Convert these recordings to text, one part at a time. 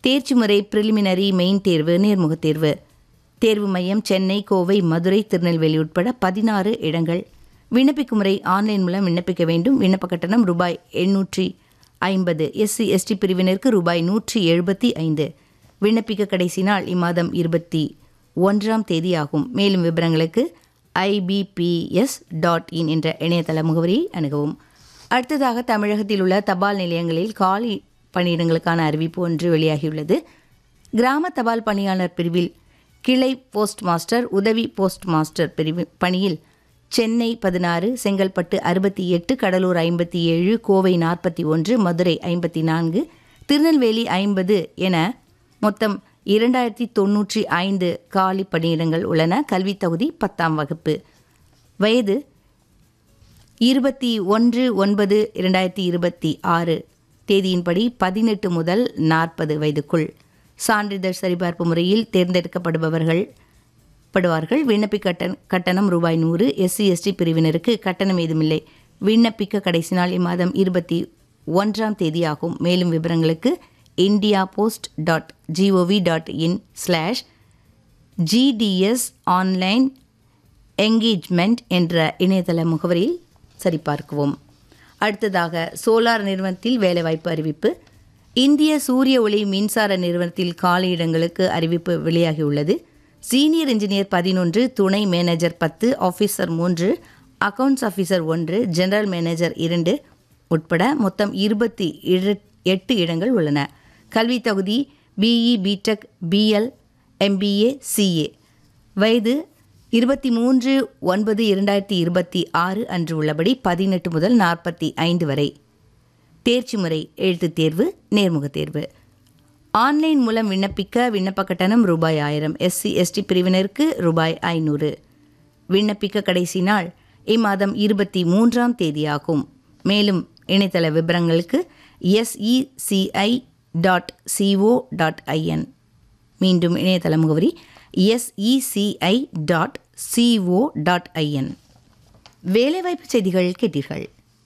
தேர்ச்சி முறை preliminary main தேர்வு நேர்முகத் தேர்வு தேர்வு மையம் சென்னை கோவை மதுரை திருநெல்வேலி உட்பட பதினாறு இடங்கள் விண்ணப்பிக்கும் முறை ஆன்லைன் மூலம் விண்ணப்பிக்க வேண்டும் விண்ணப்ப கட்டணம் ரூபாய் எண்ணூற்றி ஐம்பது எஸ்சி எஸ்டி பிரிவினருக்கு ரூபாய் நூற்றி எழுபத்தி ஐந்து விண்ணப்பிக்க கடைசி நாள் இம்மாதம் இருபத்தி ஒன்றாம் தேதி ஆகும் மேலும் விவரங்களுக்கு ஐபிபிஎஸ் டாட் இன் என்ற இணையதள முகவரியை அணுகவும் அடுத்ததாக தமிழகத்தில் உள்ள தபால் நிலையங்களில் காலி பணியிடங்களுக்கான அறிவிப்பு ஒன்று வெளியாகியுள்ளது கிராம தபால் பணியாளர் பிரிவில் கிளை போஸ்ட் மாஸ்டர் உதவி போஸ்ட் மாஸ்டர் பிரிவு பணியில் சென்னை பதினாறு செங்கல்பட்டு அறுபத்தி எட்டு கடலூர் ஐம்பத்தி ஏழு கோவை நாற்பத்தி ஒன்று மதுரை ஐம்பத்தி நான்கு திருநெல்வேலி ஐம்பது என மொத்தம் இரண்டாயிரத்தி தொன்னூற்றி ஐந்து காலி பணியிடங்கள் உள்ளன கல்வித் தகுதி பத்தாம் வகுப்பு வயது இருபத்தி ஒன்று ஒன்பது இரண்டாயிரத்தி இருபத்தி ஆறு தேதியின்படி பதினெட்டு முதல் நாற்பது வயதுக்குள் சான்றிதழ் சரிபார்ப்பு முறையில் தேர்ந்தெடுக்கப்படுபவர்கள் படுவார்கள் விண்ணப்பிக்க கட்டண கட்டணம் ரூபாய் நூறு எஸ்சி எஸ்டி பிரிவினருக்கு கட்டணம் ஏதுமில்லை விண்ணப்பிக்க கடைசி நாள் இம்மாதம் இருபத்தி ஒன்றாம் தேதி ஆகும் மேலும் விவரங்களுக்கு India post dot GOV dot in slash GDS online engagement என்ற இணையதள முகவரியில் சரிபார்க்கவும் அடுத்ததாக சோலார் நிறுவனத்தில் வேலைவாய்ப்பு அறிவிப்பு இந்திய சூரிய ஒளி மின்சார நிறுவனத்தில் காலியிடங்களுக்கு அறிவிப்பு வெளியாகியுள்ளது சீனியர் இன்ஜினியர் பதினொன்று துணை மேனேஜர் பத்து ஆஃபீஸர் மூன்று அக்கவுண்ட்ஸ் ஆஃபீஸர் ஒன்று ஜெனரல் மேனேஜர் இரண்டு உட்பட மொத்தம் இருபத்தி எட்டு இடங்கள் உள்ளன கல்வி தகுதி BE BTech BL MBA CA வயது இருபத்தி மூன்று ஒன்பது இரண்டாயிரத்தி இருபத்தி ஆறு அன்று உள்ளபடி பதினெட்டு முதல் நாற்பத்தி ஐந்து வரை தேர்ச்சி முறை எழுத்துத் தேர்வு நேர்முகத் தேர்வு ஆன்லைன் மூலம் விண்ணப்பிக்க விண்ணப்ப கட்டணம் ரூபாய் ஆயிரம் எஸ்சி எஸ்டி பிரிவினருக்கு ரூபாய் ஐநூறு விண்ணப்பிக்க கடைசி நாள் இம்மாதம் இருபத்தி மூன்றாம் தேதியாகும் மேலும் இணையதள விவரங்களுக்கு SECI dot CO dot IN மீண்டும் இணையதள முகவரி SECI dot CO dot IN வேலைவாய்ப்பு செய்திகள் கேட்டீர்கள்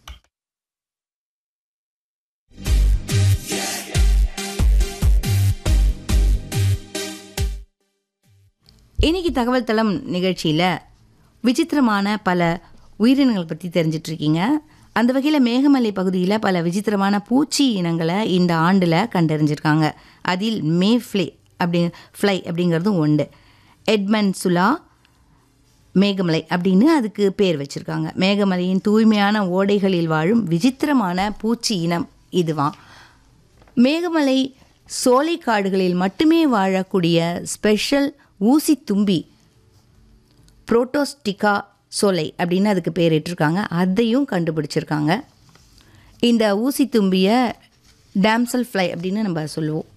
இன்னைக்கு தகவல் தளம் நிகழ்ச்சியில் விசித்திரமான பல உயிரினங்களை பற்றி தெரிஞ்சிட்டு இருக்கீங்க அந்த வகையில் மேகமலை பகுதியில் பல விசித்திரமான பூச்சி இனங்களை இந்த ஆண்டில் கண்டறிஞ்சிருக்காங்க அதில் மே ஃப்ளே அப்படி ஃப்ளை அப்படிங்கிறதும் உண்டு எட்மன் சுலா மேகமலை அப்படின்னு அதுக்கு பேர் வச்சுருக்காங்க மேகமலையின் தூய்மையான ஓடைகளில் வாழும் விசித்திரமான பூச்சி இனம் இதுவான் மேகமலை சோலைக்காடுகளில் மட்டுமே வாழக்கூடிய ஸ்பெஷல் ஊசி தும்பி புரோட்டோஸ்டிகா சோலை அப்படின்னு அதுக்கு பேரிட்டிருக்காங்க அதையும் கண்டுபிடிச்சிருக்காங்க இந்த ஊசி தும்பியை டேம்சல் ஃப்ளை அப்படின்னு நம்ம சொல்லுவோம்